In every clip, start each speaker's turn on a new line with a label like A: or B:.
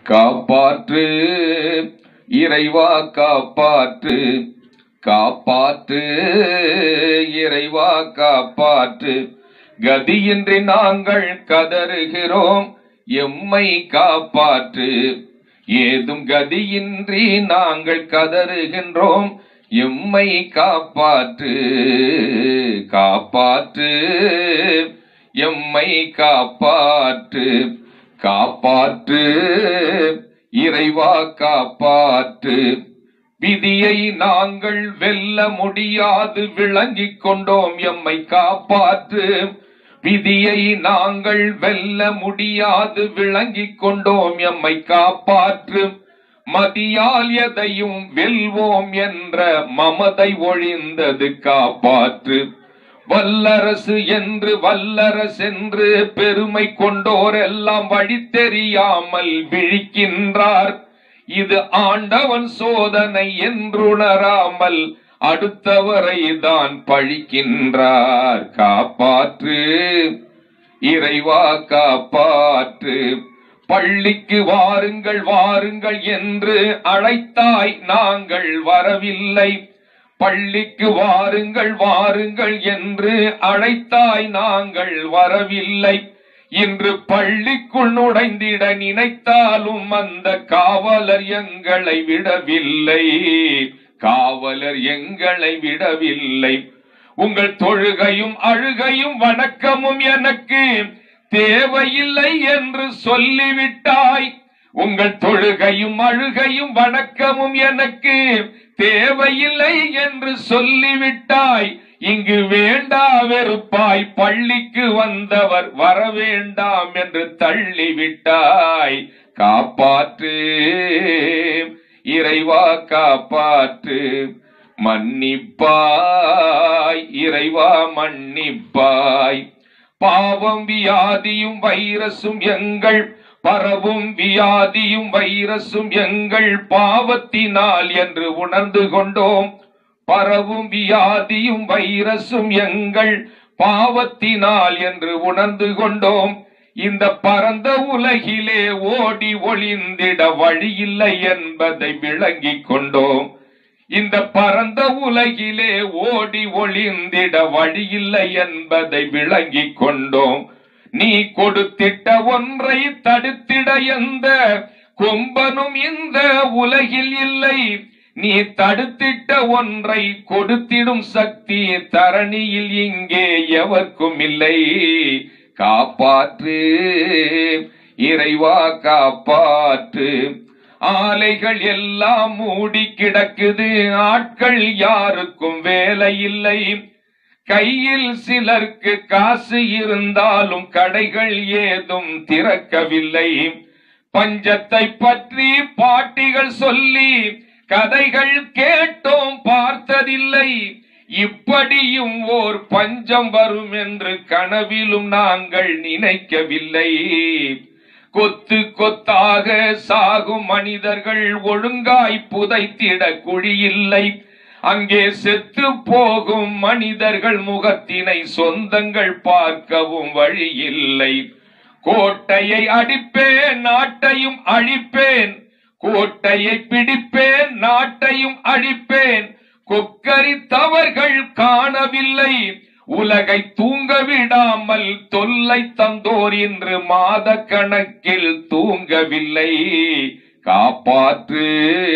A: காப்பாற்று இறைவா காப்பாற்று காப்பாற்று இறைவா காப்பாற்று கதியின்றி நாங்கள் கதறுகிறோம் எம்மை காப்பாற்று ஏதும் கதியின்றி நாங்கள் கதறுகின்றோம் எம்மை காப்பாற்று காப்பாற்று எம்மை காப்பாற்று காப்பாற்று இறைவா காப்பாற்று விதியை நாங்கள் வெல்ல முடியாது விளங்கிக் கொண்டோம் எம்மை காப்பாற்று விதியை நாங்கள் வெல்ல முடியாது விளங்கிக் கொண்டோம் எம்மை காப்பாற்று மதியால் எதையும் வெல்வோம் என்ற மமதை ஒழிந்தது காப்பாற்று வல்லரசு என்று வல்லரசென்று பெருமை கொண்டோர் எல்லாம் வழி தெரியாமல் விழிக்கின்றார் இது ஆண்டவன் சோதனை என்றுணராமல் அடுத்தவரை தான் பழிக்கின்றார் காப்பாற்று இறைவா காப்பாற்று பள்ளிக்கு வாருங்கள் வாருங்கள் என்று அழைத்தாய் நாங்கள் வரவில்லை பள்ளிக்கு வாருங்கள் வாருங்கள் என்று அழைத்தாய் நாங்கள் வரவில்லை இன்று பள்ளிக்குள் நுழைந்திட நினைத்தாலும் அந்த காவலர் எங்களை விடவில்லை காவலர் எங்களை விடவில்லை உங்கள் தொழுகையும் அழுகையும் வணக்கமும் எனக்கு தேவையில்லை என்று சொல்லிவிட்டாய் உங்கள் தொழுகையும் அழுகையும் வணக்கமும் எனக்கு தேவையில்லை என்று சொல்லிவிட்டாய் இங்கு வேண்டா வெறுப்பாய் பள்ளிக்கு வந்தவர் வர வேண்டாம் என்று தள்ளிவிட்டாய் காப்பாற்று இறைவா காப்பாற்று மன்னிப்பாய் இறைவா மன்னிப்பாய் பாவம் வியாதியும் வைரசும் எங்கள் பரவும் வியாதியும் வைரசும் எங்கள் பாவத்தினால் என்று உணர்ந்து கொண்டோம் பரவும் வியாதியும் வைரசும் எங்கள் பாவத்தினால் என்று உணர்ந்து கொண்டோம் இந்த பரந்த உலகிலே ஓடி ஒளிந்திட வழியில்லை என்பதை விளங்கிக் கொண்டோம் இந்த பரந்த உலகிலே ஓடி ஒளிந்திட வழியில்லை என்பதை விளங்கிக் கொண்டோம் நீ கொடுத்திட்ட ஒன்றை தடுத்திட எந்த கொம்பனும் இந்த உலகில் இல்லை நீ தடுத்திட்ட ஒன்றை கொடுத்திடும் சக்தி தரணியில் இங்கே எவர்க்கும் இல்லை காப்பாற்று இறைவா காப்பாற்று ஆலைகள் எல்லாம் மூடி கிடக்குது ஆட்கள் யாருக்கும் வேலை இல்லை கையில் சிலருக்கு காசு இருந்தாலும் கடைகள் ஏதும் திறக்கவில்லை பஞ்சத்தை பற்றி பாட்டிகள் சொல்லி கதைகள் கேட்டோம் பார்த்ததில்லை இப்படியும் ஓர் பஞ்சம் வரும் என்று கனவிலும் நாங்கள் நினைக்கவில்லை கொத்து கொத்தாக சாகும் மனிதர்கள் ஒழுங்காய் புதைத்திட குழியில்லை அங்கே செத்து போகும் மனிதர்கள் முகத்தினை சொந்தங்கள் பார்க்கவும் வழி இல்லை கோட்டையை அடிப்பேன் நாட்டையும் அழிப்பேன் கோட்டையை பிடிப்பேன் நாட்டையும் அழிப்பேன் கொக்கரித்தவர்கள் காணவில்லை உலகை தூங்க விடாமல் தொல்லை தந்தோர் இன்று மாத கணக்கில் தூங்கவில்லை காப்பாற்று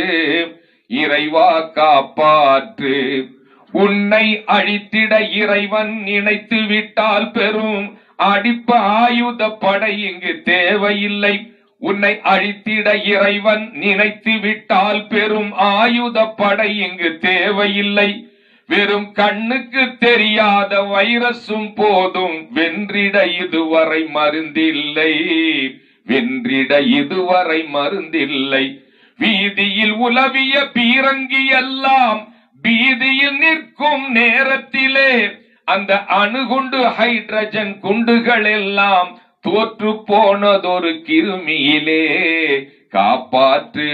A: இறைவா காப்பாற்று உன்னை அழித்திட இறைவன் நினைத்து விட்டால் பெரும் அடிப்ப ஆயுத படை இங்கு தேவையில்லை உன்னை அழித்திட இறைவன் நினைத்து விட்டால் பெரும் ஆயுத படை இங்கு தேவையில்லை வெறும் கண்ணுக்கு தெரியாத வைரசும் போதும் வென்றிட இதுவரை மருந்தில்லை வென்றிட இதுவரை மருந்தில்லை வீதியில் உலவிய பீரங்கி எல்லாம் பீதியில் நிற்கும் நேரத்திலே அந்த அணுகுண்டு ஹைட்ரஜன் குண்டுகள் எல்லாம் தோற்று போனதொரு கிருமியிலே காப்பாற்று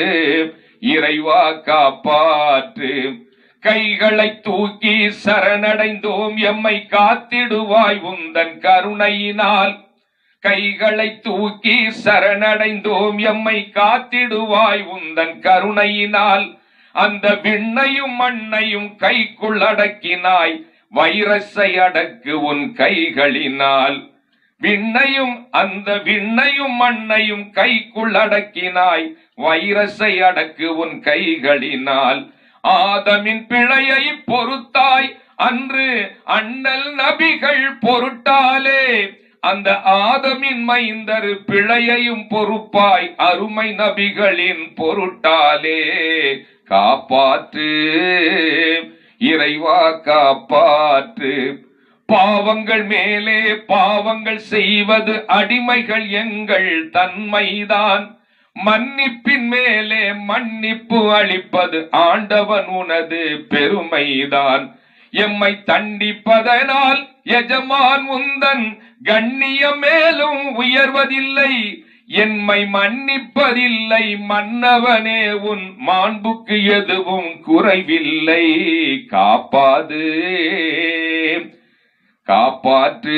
A: இறைவா காப்பாற்று கைகளை தூக்கி சரணடைந்தோம் எம்மை காத்திடுவாய் உந்தன் கருணையினால் கைகளை தூக்கி சரணடைந்தோம் எம்மை காத்திடுவாய் உந்தன் கருணையினால் அந்த விண்ணையும் மண்ணையும் கைக்குள் அடக்கினாய் வைரஸை அடக்கு உன் கைகளினால் விண்ணையும் அந்த விண்ணையும் மண்ணையும் கைக்குள் அடக்கினாய் வைரஸை அடக்கு உன் கைகளினால் ஆதமின் பிழையை பொறுத்தாய் அன்று அண்ணல் நபிகள் பொருட்டாலே அந்த ஆதமின் மைந்தர் பிழையையும் பொறுப்பாய் அருமை நபிகளின் பொருட்டாலே காப்பாற்று இறைவா காப்பாற்று பாவங்கள் மேலே பாவங்கள் செய்வது அடிமைகள் எங்கள் தன்மைதான் மன்னிப்பின் மேலே மன்னிப்பு அளிப்பது ஆண்டவன் உனது பெருமைதான் எம்மை தண்டிப்பதனால் எஜமான் உந்தன் கண்ணிய மேலும் உயர்வதில்லை என்மை மன்னிப்பதில்லை மன்னவனே உன் மாண்புக்கு எதுவும் குறைவில்லை காப்பாது காப்பாற்று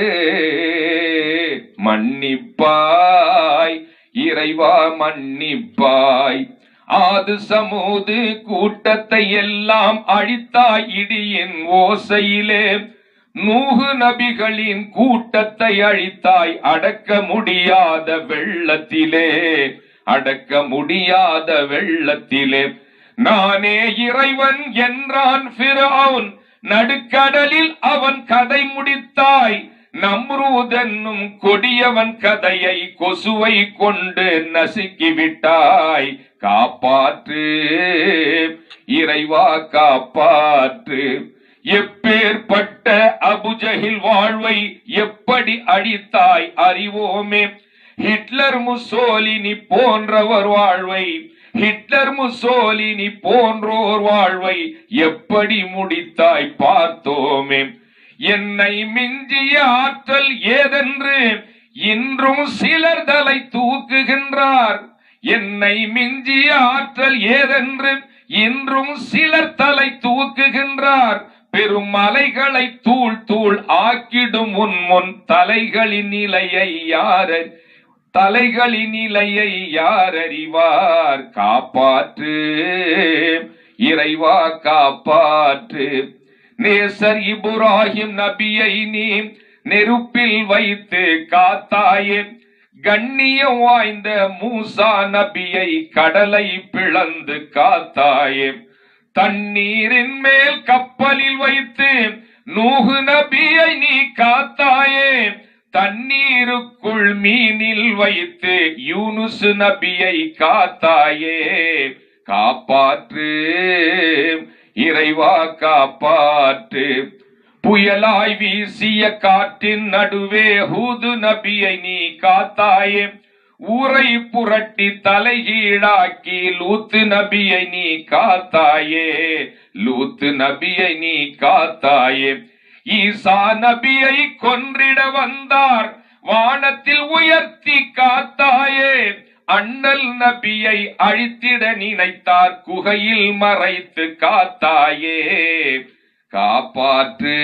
A: மன்னிப்பாய் இறைவா மன்னிப்பாய் ஆது சமூது கூட்டத்தை எல்லாம் அழித்தாய் இடியின் ஓசையிலே நூகு நபிகளின் கூட்டத்தை அழித்தாய் அடக்க முடியாத வெள்ளத்திலே அடக்க முடியாத வெள்ளத்திலே நானே இறைவன் என்றான் ஃபிரௌன் நடுக்கடலில் அவன் கதை முடித்தாய் நம்ரூதென்னும் கொடியவன் கதையை கொசுவை கொண்டு நசுக்கி விட்டாய் காப்பாற்று இறைவா காப்பாற்று எப்பேற்பட்ட அபுஜஹில் வாழ்வை எப்படி அழித்தாய் அறிவோமே ஹிட்லர் முசோலினி போன்றவர் வாழ்வை ஹிட்லர் முசோலினி போன்றோர் வாழ்வை எப்படி முடித்தாய் பார்த்தோமே என்னை மிஞ்சிய ஆற்றல் ஏதென்று இன்றும் சிலர் தலை தூக்குகின்றார் என்னை மிஞ்சிய ஆற்றல் ஏதென்று இன்றும் சிலர் தலை தூக்குகின்றார் பெரும் மலைகளை தூள் தூள் ஆக்கிடும் உன் முன் தலைகளின் நிலையை யார் தலைகளின் நிலையை யார் அறிவார் காப்பாற்று இறைவா காப்பாற்று நேசர் இப்ராஹிம் நபியை நீ நெருப்பில் வைத்து காத்தாயே கண்ணியம் வாய்ந்த மூசா நபியை கடலை பிளந்து காத்தாயே தண்ணீரின் மேல் கப்பலில் வைத்து நூகு நபியை நீ காத்தாயே தண்ணீருக்குள் மீனில் வைத்து யூனுசு நபியை காத்தாயே காப்பாற்று இறைவா காப்பாற்று புயலாய் வீசிய காற்றின் நடுவே ஹூது நபியை நீ காத்தாயே ஊரை புரட்டி தலைகீழாக்கி லூத்து நபியை நீ காத்தாயே லூத்து நபியை நீ காத்தாயே ஈசா நபியை கொன்றிட வந்தார் வானத்தில் உயர்த்தி காத்தாயே அண்ணல் நபியை அழித்திட நினைத்தார் குகையில் மறைத்து காத்தாயே காப்பாற்று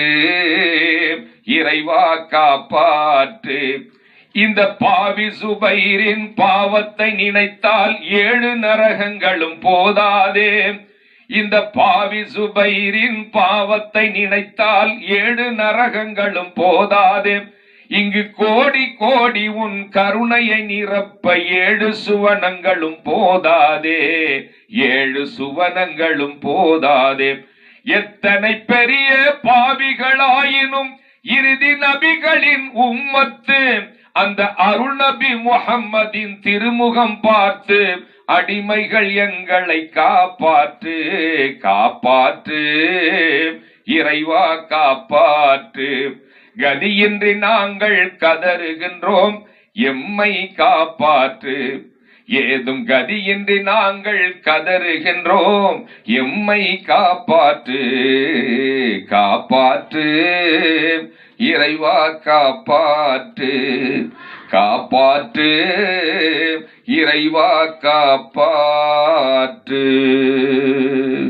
A: இறைவா காப்பாற்று இந்த பாவி சுபைரின் பாவத்தை நினைத்தால் ஏழு நரகங்களும் போதாதே இந்த பாவி சுபைரின் பாவத்தை நினைத்தால் ஏழு நரகங்களும் போதாதே இங்கு கோடி கோடி உன் கருணையை நிரப்ப ஏழு சுவனங்களும் போதாதே ஏழு சுவனங்களும் போதாதே எத்தனை பெரிய பாவிகளாயினும் இறுதி நபிகளின் உம்மத்து அந்த அருள் நபி முகம்மதின் திருமுகம் பார்த்து அடிமைகள் எங்களை காப்பாற்று காப்பாற்று இறைவா காப்பாற்று கதியின்றி நாங்கள் கதறுகின்றோம் எம்மை காப்பாற்று ஏதும் கதியின்றி நாங்கள் கதறுகின்றோம் எம்மை காப்பாற்று காப்பாற்று இறைவா காப்பாற்று காப்பாற்று இறைவா காப்பாற்று